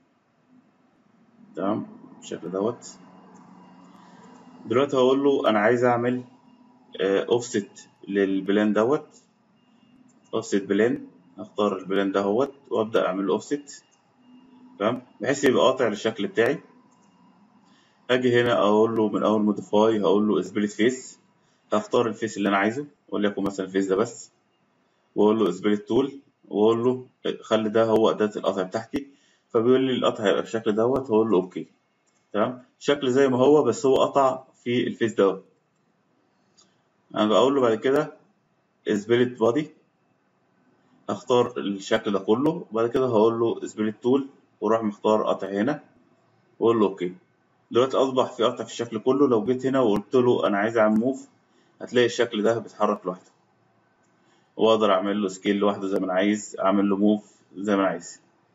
تمام بالشكل دوت دلوقتي هقول له انا عايز اعمل اوفست للبلان دوت اوفست بلان هختار البلان ده اهوت وابدا اعمل له اوفست تمام بحيث يبقى قاطع للشكل بتاعي اجي هنا اقول له من اول موديفاي هقول له سبليت فيس هختار الفيس اللي انا عايزه وليكن مثلا الفيس ده بس واقول له سبليت تول واقول له خلي ده هو اداه القطع بتاعتي فبيقول لي القطع هيبقى بالشكل دوت هقول له اوكي تمام شكل زي ما هو بس هو قطع في الفيس دوت انا بقول له بعد كده سبليت بادي هختار الشكل ده كله وبعد كده هقول له سبليت تول واروح مختار قطع هنا واقول له اوكي دلوقتي اصبح في قطع في الشكل كله لو جيت هنا وقلت له انا عايز اعمل موف هتلاقي الشكل ده بيتحرك لوحده واقدر اعمل له سكيل لوحده زي ما انا عايز اعمل له موف زي ما انا عايز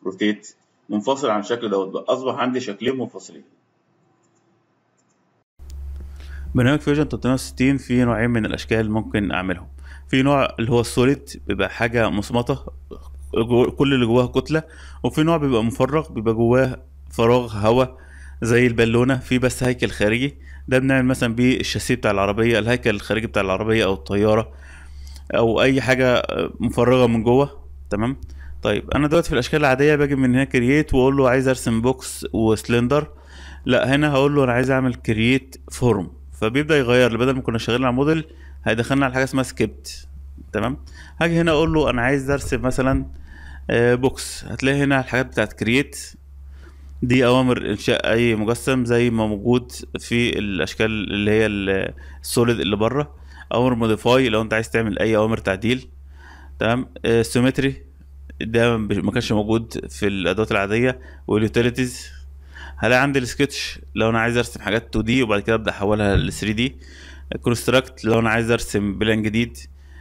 روتيت منفصل عن الشكل دوت بقى اصبح عندي شكلين منفصلين برنامج فيجن 360 فيه نوعين من الاشكال ممكن اعملهم في نوع اللي هو السوليد بيبقى حاجه مصمطه جو- كل اللي جواها كتله وفي نوع بيبقى مفرغ بيبقى جواه فراغ هواء زي البالونه في بس هيكل خارجي ده بنعمل مثلا بيه الشاسيه بتاع العربيه الهيكل الخارجي بتاع العربيه او الطياره او اي حاجه مفرغه من جوه تمام طيب انا دلوقتي في الاشكال العاديه باجي من هنا كرييت واقول له عايز ارسم بوكس وسلندر لا هنا هقول له انا عايز اعمل كرييت فورم فبيبدا يغير لي بدل ما كنا شغالين على موديل هيدخلنا على حاجه اسمها سكريبت تمام هاجي هنا اقول له انا عايز ارسم مثلا آه، بوكس هتلاقي هنا الحاجات بتاعت كرييت دي اوامر انشاء اي مجسم زي ما موجود في الاشكال اللي هي ال- السوليد اللي بره اوامر موديفاي لو انت عايز تعمل اي اوامر تعديل تمام سيمتري ده ما كانش موجود في الادوات العاديه واليوتيليتيز هلاقي عندي السكتش لو انا عايز ارسم حاجات 2 دي وبعد كده ابدا احولها ل 3 دي كونستراكت لو انا عايز ارسم بلان جديد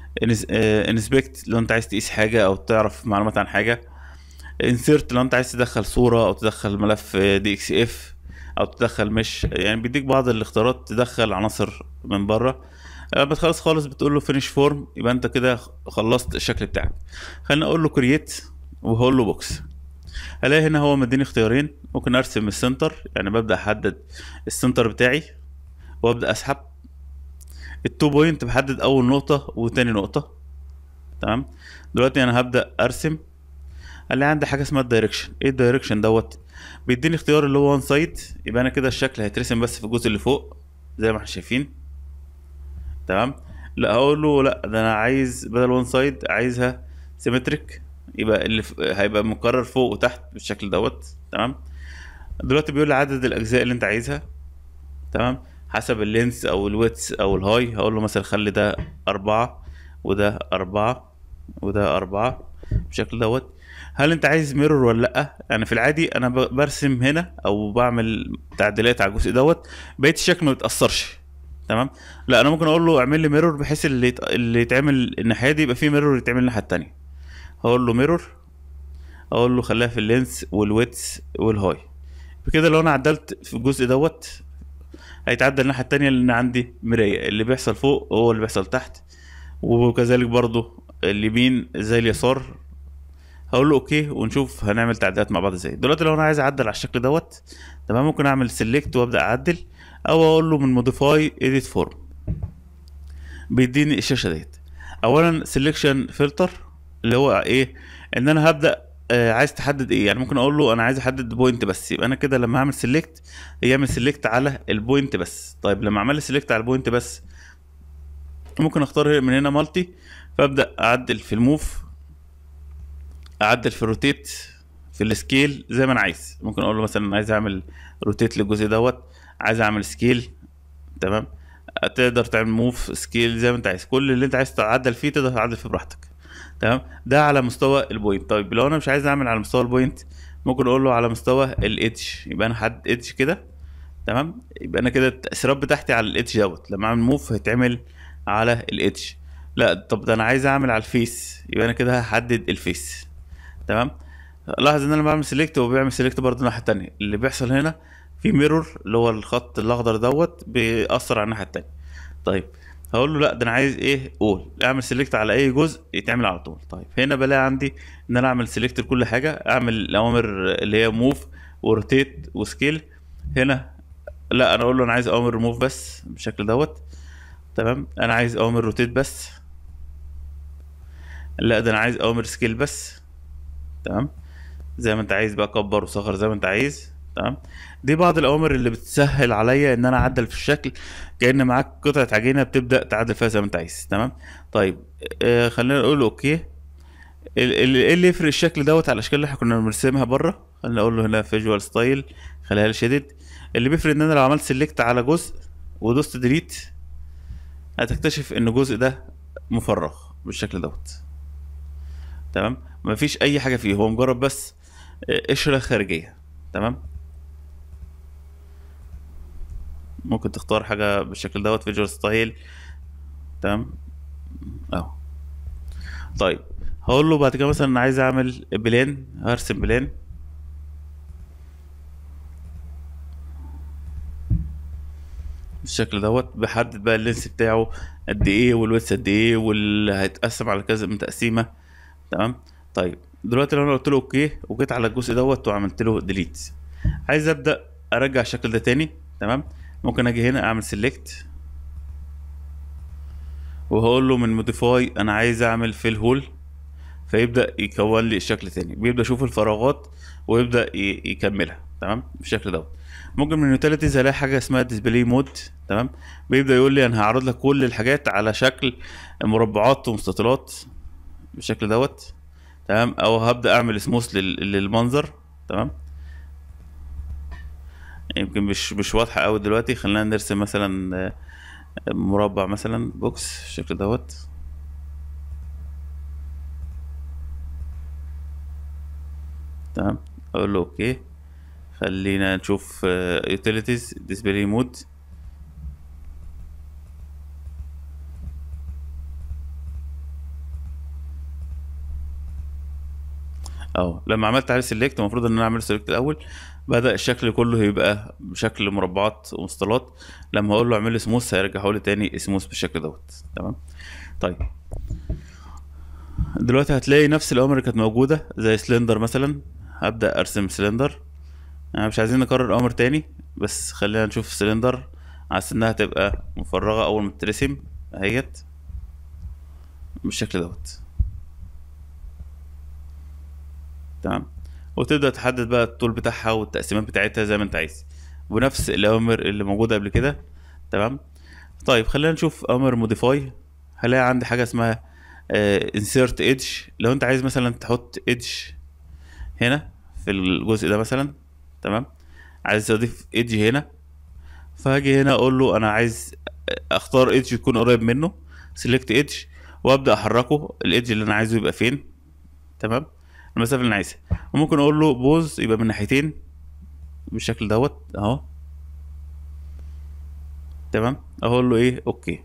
انسبكت لو انت عايز تقيس حاجه او تعرف معلومات عن حاجه انسيرت لو انت عايز تدخل صوره او تدخل ملف دي اكس اف او تدخل مش يعني بيديك بعض الاختيارات تدخل عناصر من بره لما تخلص خالص بتقول له فينيش فورم يبقى انت كده خلصت الشكل بتاعك خلينا اقول له كرييت وهقول له بوكس هلاقي هنا هو مديني اختيارين ممكن ارسم السنتر يعني ببدا احدد السنتر بتاعي وابدا اسحب التو بوينت بحدد اول نقطه وتاني نقطه تمام دلوقتي انا هبدا ارسم هلاقي عندي حاجه اسمها الدايركشن ايه الدايركشن دوت بيديني اختيار اللي هو وان سايد يبقى انا كده الشكل هيترسم بس في الجزء اللي فوق زي ما احنا شايفين تمام لا هقول له لا ده انا عايز بدل وان سايد عايزها سيمتريك يبقى اللي ف... هيبقى مكرر فوق وتحت بالشكل دوت تمام دلوقتي بيقول لي عدد الاجزاء اللي انت عايزها تمام حسب اللينس او الويتس او الهاي هقول له مثلا خلي ده أربعة وده أربعة وده أربعة بالشكل دوت هل انت عايز ميرور ولا لا يعني في العادي انا ب- برسم هنا او بعمل تعديلات على الجزء دوت بقيت الشكل ما بيتاثرش تمام لا انا ممكن اقول له اعمل لي ميرور بحيث اللي يت... اللي يتعمل الناحيه دي يبقى فيه ميرور يتعمل الناحيه التانية هقول له ميرور اقول له خليها في اللينس والويتس والهاي بكده لو انا عدلت في الجزء دوت هيتعدل الناحيه التانية لان عندي مرايه اللي بيحصل فوق هو اللي بيحصل تحت وكذلك برضو اليمين زي اليسار هقول له اوكي ونشوف هنعمل تعديلات مع بعض ازاي دلوقتي لو انا عايز اعدل على الشكل دوت تمام ممكن اعمل سيلكت وابدا اعدل او اقول له من موديفاي اديت فورم بيديني الشاشه ديت اولا سيلكشن فلتر اللي هو ايه ان انا هبدا آه، عايز تحدد ايه يعني ممكن اقول له انا عايز احدد بوينت بس يبقى انا كده لما اعمل سيلكت يعمل سيلكت على البوينت بس طيب لما اعمل سيلكت على البوينت بس ممكن اختار من هنا مالتي فابدا اعدل في الموف اعدل في الروتيت في السكيل زي ما انا عايز ممكن اقول له مثلا عايز اعمل روتيت للجزء دوت عايز اعمل سكيل تمام تقدر تعمل موف سكيل زي ما انت عايز كل اللي انت عايز تعدل فيه تقدر تعدل فيه براحتك تمام ده على مستوى البوينت طيب لو انا مش عايز اعمل على مستوى البوينت ممكن اقول له على مستوى الايدج يبقى انا حد ايدج كده تمام يبقى انا كده التاثيرات بتاعتي على الايدج دوت لما اعمل موف هيتعمل على الايدج لا طب ده انا عايز اعمل على الفيس يبقى انا كده هحدد الفيس تمام لاحظ ان انا بعمل سيلكت وهو بيعمل سيلكت برضه الناحيه التانية اللي بيحصل هنا في ميرور اللي هو الخط الاخضر دوت بيأثر على الناحيه التانية طيب هقول له لا ده انا عايز ايه قول اعمل سيلكت على اي جزء يتعمل على طول طيب هنا بلاقي عندي ان انا اعمل سيلكت لكل حاجه اعمل الاوامر اللي هي موف وروتيت وسكيل هنا لا انا اقول له انا عايز اوامر موف بس بالشكل دوت تمام انا عايز اوامر روتيت بس لا ده انا عايز اوامر سكيل بس تمام زي ما انت عايز بقى كبر وصغر زي ما انت عايز تمام دي بعض الاوامر اللي بتسهل عليا ان انا اعدل في الشكل كأن معاك قطعة عجينة بتبدأ تعدل فيها زي ما انت عايز تمام طيب آه خلينا نقول له اوكي ال- ال- ايه اللي يفرق الشكل دوت على الاشكال اللي احنا كنا بنرسمها بره خلينا اقول له هنا فيجوال ستايل خليها لي شيدد اللي بيفرق ان انا لو عملت سيلكت على جزء ودوست ديليت هتكتشف ان الجزء ده مفرغ بالشكل دوت تمام مفيش اي حاجه فيه هو مجرد بس آه، قشره خارجيه تمام ممكن تختار حاجه بالشكل دوت فيجوال ستايل تمام اهو طيب هقول له بعد كده مثلا انا عايز اعمل بلان هرسم بلان بالشكل دوت بحدد بقى اللينس بتاعه قد ايه والويتس قد ايه واللي هيتقسم على كذا من تقسيمه تمام طيب دلوقتي لو انا قلت له اوكي وجيت على الجزء دوت وعملت له ديليت عايز ابدا ارجع الشكل ده تاني تمام ممكن اجي هنا اعمل سيلكت وهقول له من موديفاي انا عايز اعمل فيل هول فيبدا يكون لي الشكل تاني بيبدا يشوف الفراغات ويبدا ي- يكملها تمام بالشكل دوت ممكن من اليوتيليتيز الاقي حاجه اسمها ديسبلاي مود تمام بيبدا يقول لي انا هعرض لك كل الحاجات على شكل مربعات ومستطيلات بالشكل دوت تمام او هبدا اعمل سموث للمنظر تمام يمكن مش مش واضحه قوي دلوقتي خلينا نرسم مثلا آه، مربع مثلا بوكس بالشكل دوت تمام اقول له اوكي خلينا نشوف يوتيليتيز ديسبلاي مود اه لما عملت عليه سيلكت المفروض ان انا اعمل سيلكت الاول بدا الشكل كله يبقى بشكل مربعات ومسطلات لما اقول له اعمل لي سموث هيرجعه لي تاني سموث بالشكل دوت تمام طيب دلوقتي هتلاقي نفس الاوامر اللي كانت موجوده زي سلندر مثلا هبدا ارسم سلندر يعني مش عايزين نكرر اوامر تاني بس خلينا نشوف سلندر على انها تبقى مفرغه اول ما تترسم اهيت بالشكل دوت تمام وتبدا تحدد بقى الطول بتاعها والتقسيمات بتاعتها زي ما انت عايز ونفس الاوامر اللي موجوده قبل كده تمام طيب خلينا نشوف اوامر موديفاي هلاقي عندي حاجه اسمها انسيرت ايدج لو انت عايز مثلا تحط ايدج هنا في الجزء ده مثلا تمام عايز اضيف ايدج هنا فهاجي هنا اقول له انا عايز اختار ايدج يكون قريب منه سيلكت ايدج وابدا احركه الايدج اللي انا عايزه يبقى فين تمام المسافه اللي انا عايزها وممكن اقول له بوز يبقى من ناحيتين بالشكل دوت اهو تمام اقول له ايه اوكي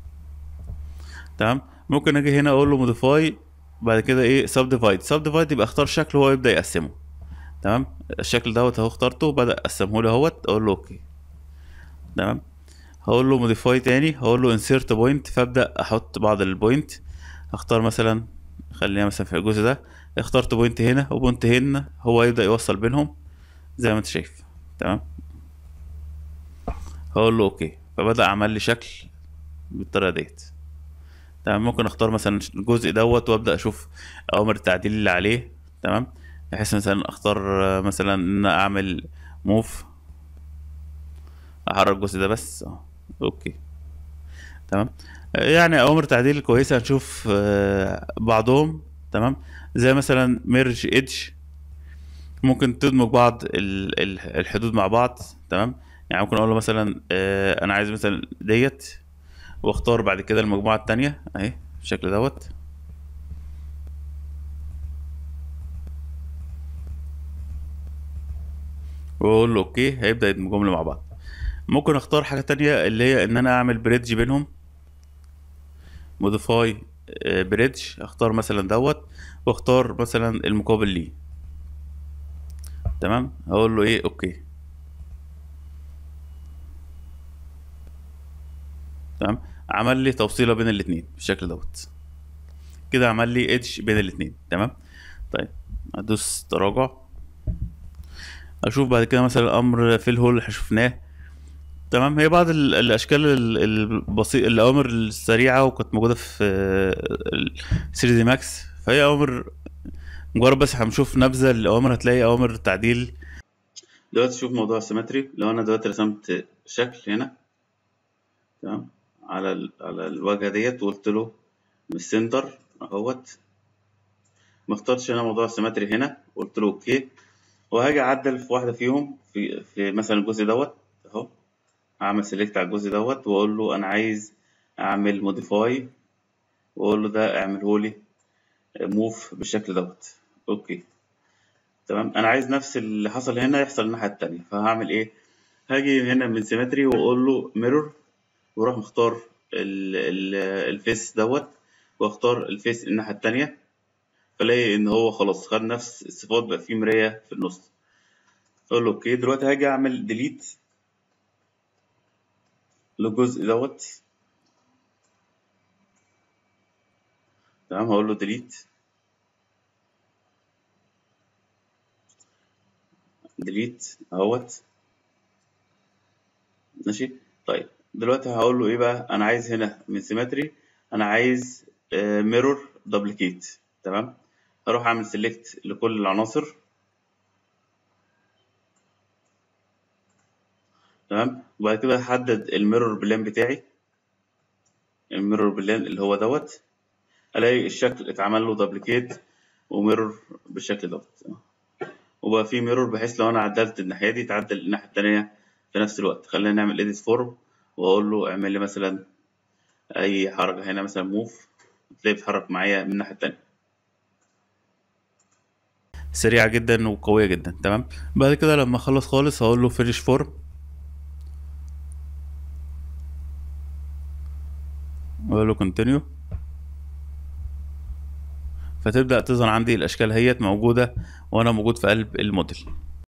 تمام ممكن اجي هنا اقول له موديفاي بعد كده ايه سب ديفايد سب ديفايد يبقى اختار شكل هو يبدا يقسمه تمام الشكل دوت اهو اخترته بدا قسمه لي اهوت اقول له اوكي تمام هقول له موديفاي تاني هقول له انسيرت بوينت فابدا احط بعض البوينت اختار مثلا خلينا مثلا في الجزء ده اخترت بوينت هنا وبوينت هنا هو يبدا يوصل بينهم زي ما انت شايف تمام هقول له اوكي فبدا عمل لي شكل بالطريقه ديت تمام ممكن اختار مثلا الجزء دوت وابدا اشوف اوامر التعديل اللي عليه تمام بحيث مثلا اختار آه، مثلا ان أنا اعمل موف احرك الجزء ده بس اه اوكي تمام آه، يعني اوامر تعديل كويسه هنشوف آه، بعضهم تمام زي مثلا ميرج ايدج ممكن تدمج بعض ال- ال- الحدود مع بعض تمام يعني ممكن اقول له مثلا آه، انا عايز مثلا ديت واختار بعد كده المجموعه التانية اهي بالشكل دوت واقول له اوكي هيبدا يدمجهم لي مع بعض ممكن اختار حاجه تانية اللي هي ان انا اعمل بريدج بينهم موديفاي بريدج اختار مثلا دوت واختار مثلا المقابل ليه تمام هقول له ايه اوكي تمام عمل لي توصيله بين الاتنين بالشكل دوت كده عمل لي ايدج بين الاتنين تمام طيب ادوس تراجع اشوف بعد كده مثلا امر في الهول اللي شفناه تمام هي بعض ال- الاشكال البسيطه الاوامر السريعه وكانت موجوده في 3 دي ماكس فهي اوامر مجرد بس هنشوف نبذه الاوامر هتلاقي اوامر تعديل دلوقتي شوف موضوع السيمتري لو انا دلوقتي رسمت شكل هنا تمام على ال... على الواجهه ديت وقلت له من السنتر اهوت ما اخترتش انا موضوع السيمتري هنا قلت له اوكي وهاجي اعدل في واحده فيهم في في مثلا الجزء دوت اهو هعمل سيلكت على الجزء دوت واقول له انا عايز اعمل موديفاي واقول له ده اعمله لي موف بالشكل دوت اوكي تمام انا عايز نفس اللي حصل هنا يحصل الناحيه التانية فهعمل ايه هاجي هنا من سيمتري واقول له ميرور واروح مختار ال ال الفيس دوت واختار الفيس الناحيه التانية فلاقي ان هو خلاص خد نفس الصفات بقى فيه مراية في النص اقول له اوكي دلوقتي هاجي اعمل ديليت للجزء دوت تمام هقول له ديليت ديليت اهوت ماشي طيب دلوقتي هقول له ايه بقى انا عايز هنا من سيمتري انا عايز ميرور دوبليكيت تمام هروح اعمل سيلكت لكل العناصر تمام وبعد كده هحدد الميرور بلان بتاعي الميرور بلان اللي هو دوت الاقي الشكل اتعمل له دوبليكيت وميرور بالشكل دوت وبقى في ميرور بحيث لو انا عدلت الناحيه دي تعدل الناحيه التانية في نفس الوقت خلينا نعمل edit فورم واقول له اعمل لي مثلا اي حركه هنا مثلا موف تلاقيه بيتحرك معايا من الناحيه التانية سريعة جدا وقوية جدا تمام بعد كده لما اخلص خالص هقول له finish فورم واقول له continue فتبدأ تظهر عندي الأشكال هيت موجودة وأنا موجود في قلب الموديل